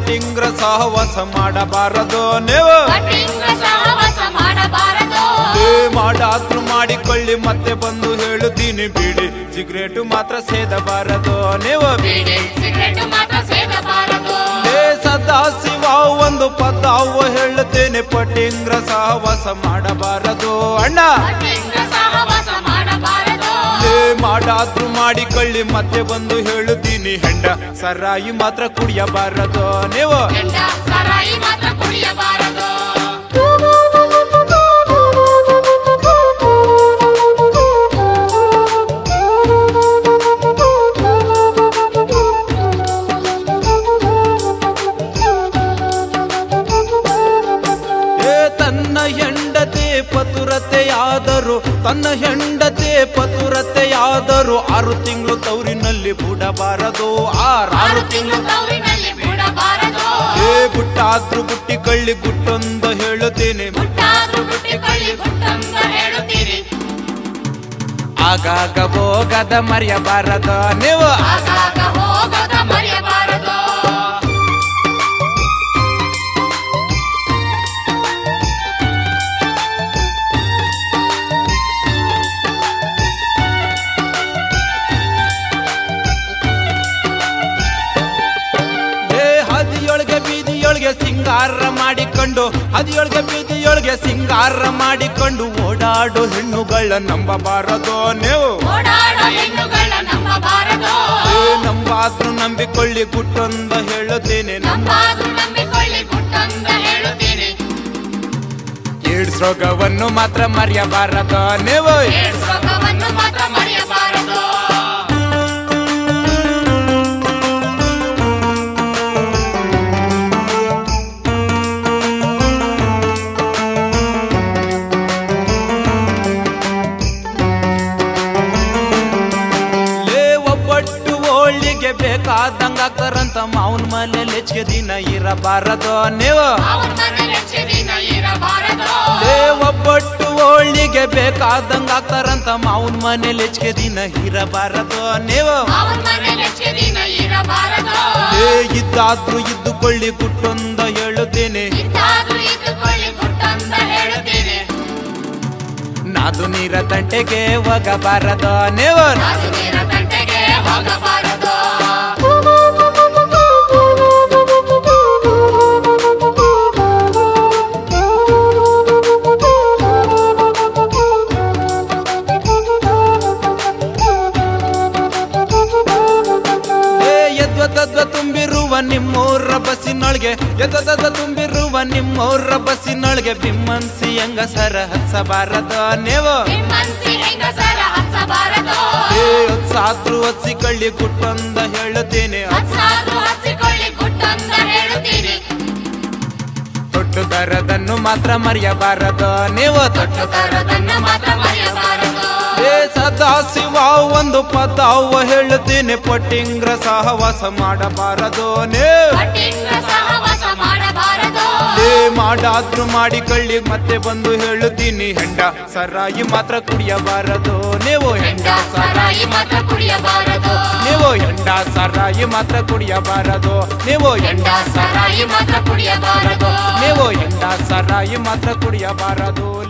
ಪಟ್ಟಿಂಗ್ರ ಸಹವಾಸ ಮಾಡಬಾರದು ನೀವು ಪಟ್ಟಿಂಗ ಸಹವಾಸ ಮಾಡಬಾರದು ಏ ಮಾಡಾದ್ರೂ ಮಾಡಿಕೊಳ್ಳಿ ಮತ್ತೆ ಬಂದು ಹೇಳುತ್ತೀನಿ ಬಿಡಿ ಸಿಗರೇಟು ಮಾತ್ರ ಸೇದಬಾರದು ನೀವು ಬೀಡಿ ಸಿಗರೆಟ್ ಮಾತ್ರ ಸೇದಬಾರದು ಏ ಸದಾ ಶಿವ ಒಂದು ಪದಾವ ಹೇಳುತ್ತೇನೆ ಪಟ್ಟಿಂಗ್ರ ಸಹವಾಸ ಮಾಡಬಾರದು ಅಣ್ಣ ಪಟ್ಟಿಂಗ ಸಹವಾಸ ಮಾಡಬಾರದು ಏ ಮಾಡಾದ್ರೂ ಮಾಡಿಕೊಳ್ಳಿ ಮತ್ತೆ ಬಂದು ಹೇಳುತ್ತೀನಿ ಹೆಂಡ ಸರಾಯಿ ಮಾತ್ರ ಕುಡಿಯಬಾರದು ನೀವು ಕೆಂಡ ಸರಾಯಿ ಮಾತ್ರ ಕುಡಿಯಬಾರದು ಏ ತನ್ನ ಹೆಂಡತಿ ಪತುರತೆಯಾದರು ತನ್ನ ಹೆಂಡತಿ ಪತುರತೆಯಾದರು ಆರು ತಿಂಗಳು ತೌರಿನಲ್ಲಿ ಬುಡಬಾರದು ಆರಾರು ಆರು ತಿಂಗಳು ತವರಿನಲ್ಲಿ ಬಿಡಬಾರದು ಏ ಬುಟ್ಟಾದ್ರೂ ಬುಟ್ಟಿ ಕಳ್ಳಿ ಗುಟ್ಟೊಂದು ಹೇಳುತ್ತೇನೆ ಗುಟ್ಟಾದ್ರೂ ಗುಟ್ಟಿಕೊಳ್ಳಿ ಗುಟ್ಟಂತ ಹೇಳುತ್ತೀರಿ ಆಗಾಗ ಹೋಗದ ಮರೆಯಬಾರದ ನೀವು ಆಗಾಗ ಹೋಗದ ಮರೆಯಬಾರದು ಏ ಹದಿಯೊಳಗೆ ಬೀದಿಯೊಳಗೆ ಸಿಂಗಾರ ಮಾಡಿಕೊಂಡು ಹದಿಯೊಳಗೆ ಬೀದಿಯೊಳಗೆ ಸಿಂಗಾರ ಮಾಡಿಕೊಂಡು ಓಡಾಡೋ ಹೆಣ್ಣುಗಳ ನಂಬಬಾರದು ನೀವು ಓಡಾಡೋ ಹೆಣ್ಣುಗಳ ನಂಬಬಾರದು ಏ ನಂಬಾದ್ರೂ ನಂಬಿಕೊಳ್ಳಿ ಗುಟ್ಟೊಂದ ಹೇಳುತ್ತೇನೆ ನಮ್ಮ ನಂಬಾದ್ರೂ ನಂಬಿಕೊಳ್ಳಿ ಗುಟ್ಟಂತ ಹೇಳುತ್ತೀರಿ ಏಡ್ಸ್ ರೋಗವನ್ನು ಮಾತ್ರ ಮರೆಯಬಾರದು ನೀವು ಏಡ್ಸ್ ರೋಗವನ್ನು ಮಾತ್ರ ಮರೆಯಬಾರದು ಲೇ ಒಬ್ಬಟ್ಟು ಹೋಳಿಗೆ ಬೇಕಾದಂಗ ಆಗ್ತಾರಂತ ಮಾವನ ಮನೆ ಲೆಚ್ಗೆ ದಿನ ಇರಬಾರದು ನೀವು ಅವನ ಮನೆ ಹೆಚ್ಚು ದಿನ ಇರಬಾರದು ಲೇ ಒಬ್ಬಟ್ಟು ಹೋಳಿಗೆ ಬೇಕಾದಂಗ ಆಗ್ತಾರಂತ ಮಾವನ ಮನೆ ಲೆಚ್ಗೆ ದಿನ ಇರಬಾರದು ನೀವು ಅವನ ಮನೆ ಹೆಚ್ಚು ದಿನ ಇರಬಾರದು ಲೇ ಇದ್ದಾದ್ರೂ ಇದ್ದುಕೊಳ್ಳಿ ಗುಟ್ಟೊಂದ ಹೇಳುತ್ತೇನೆ ಇದ್ದಾದ್ರೂ ಇದ್ದುಕೊಳ್ಳಿ ಗುಟ್ಟಂತ ಹೇಳುತ್ತೀರಿ ನಾದು ನೀರ ತಂಟೆಗೆ ಹೋಗಬಾರದು ನೀವು ಅದು ನೀರ ತಂಟೆಗೆ ಹೋಗಬಾರದು ಏ ಯದ್ವತದ್ವ ತುಂಬಿರುವ ನಿಮ್ಮೂರ ಬಸ್ಸಿನೊಳಗೆ ಯದ್ವತದ್ವ ತುಂಬಿರುವ ನಿಮ್ಮೂರ ಬಸ್ಸಿನೊಳಗೆ ಬಿಮ್ಮನ್ಸಿ ಹೆಂಗಸರ ಹತ್ಸಬಾರದು ನೀವು ನಿಮ್ಮನ್ಸಿ ಹೆಂಗಸರ ಹಚ್ಚಬಾರದು ಏ ಹೊತ್ಸಾದ್ರೂ ಹೊತ್ಸಿ ಕಳ್ಳಿ ಗುಟ್ಟೊಂದ ಹೇಳುತ್ತೇನೆ ಹಚ್ಚಾದ್ರೂ ಹಚ್ಚಿಕೊಳ್ಳಿ ಗುಟ್ಟಂತ ಹೇಳುತ್ತೀರಿ ತೊಟ್ಟು ದರದನ್ನು ಮಾತ್ರ ಮರೆಯಬಾರದು ನೀವು ತೊಟ್ಟು ತರೋದನ್ನು ಮಾತ್ರ ಮರೆಯಬಾರದು ಏ ಸದಾ ಶಿವ ಒಂದು ಪದಾವ ಹೇಳುತ್ತೇನೆ ಪಟ್ಟಿಂಗ್ರ ಸಹವಾಸ ಮಾಡಬಾರದು ನೀವು ಪಟ್ಟಿಂಗ ಸಹವಾಸ ಮಾಡಬಾರದು ಏ ಮಾಡಾದ್ರೂ ಮಾಡಿ ಕಳ್ಳಿ ಮತ್ತೆ ಬಂದು ಹೇಳುತ್ತೀನಿ ಹೆಂಡ ಸರಾಯಿ ಮಾತ್ರ ಕುಡಿಯಬಾರದು ನೀವು ಹೆಂಡ ಹೆಂಡ ಸರಾಯಿ ಮಾತ್ರ ಕುಡಿಯಬಾರದು ನೀವು ಹೆಂಡ ಸರಾಯಿ ಮಾತ್ರ ಕುಡಿಯಬಾರದು ನೀವು ಹೆಂಡ ಹೆಂಡ ಸರಾಯಿ ಮಾತ್ರ ಕುಡಿಯಬಾರದು ನೀವು ಹೆಂಡ ಸರಾಯಿ ಮಾತ್ರ ಕುಡಿಯಬಾರದು